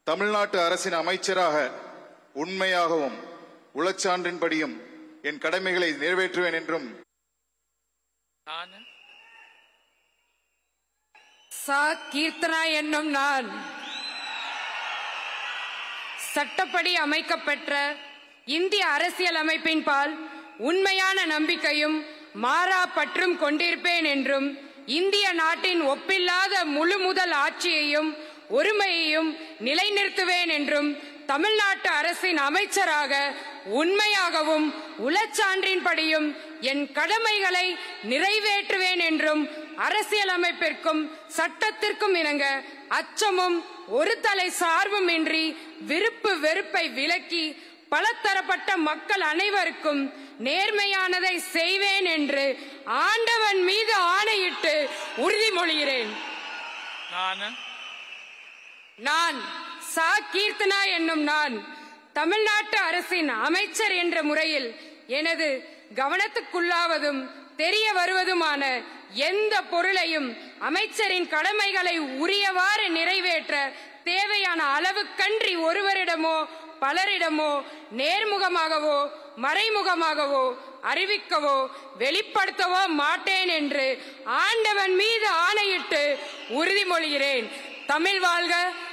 தமிழ்நாட்டு அரசின் அமைச்சராக உண்மையாகவும் உளச்சான்றின்படியும் என் கடமைகளை நிறைவேற்றுவேன் என்றும் நான் சா கீர்த்தனா என்னும் நான் சட்டப்படி அமைக்கப்பெற்ற இந்திய அரசியல் அமைப்பின் பால் உண்மையான நம்பிக்கையும் மாறா பற்றும் கொண்டிருப்பேன் என்றும் இந்திய நாட்டின் ஒப்பில்லாத முழு முதல் ஆட்சியையும் ஒருமையையும் நிலைநிறுத்துவேன் என்றும் தமிழ்நாட்டு அரசின் அமைச்சராக உண்மையாகவும் உளச்சான்றின்படியும் என் கடமைகளை நிறைவேற்றுவேன் என்றும் அரசியலமைப்பிற்கும் சட்டத்திற்கும் இணங்க அச்சமும் ஒரு தலை சார்பும் இன்றி விருப்பு வெறுப்பை விலக்கி பலதரப்பட்ட மக்கள் அனைவருக்கும் நேர்மையானதை செய்வேன் என்று ஆண்டவன் மீது ஆணையிட்டு உறுதிமொழிகிறேன் நான் நான் சா கீர்த்தனா என்னும் நான் தமிழ்நாட்டு அரசின் அமைச்சர் என்ற முறையில் எனது கவனத்துக்குள்ளாவதும் தெரிய வருவதுமான எந்த பொருளையும் அமைச்சரின் கடமைகளை உரியவாறு நிறைவேற்ற தேவையான அளவுக்கன்றி ஒருவரிடமோ பலரிடமோ நேர்முகமாகவோ மறைமுகமாகவோ அறிவிக்கவோ வெளிப்படுத்தவோ மாட்டேன் என்று ஆண்டவன் மீது ஆணையிட்டு உறுதிமொழிகிறேன் தமிழ் வாழ்க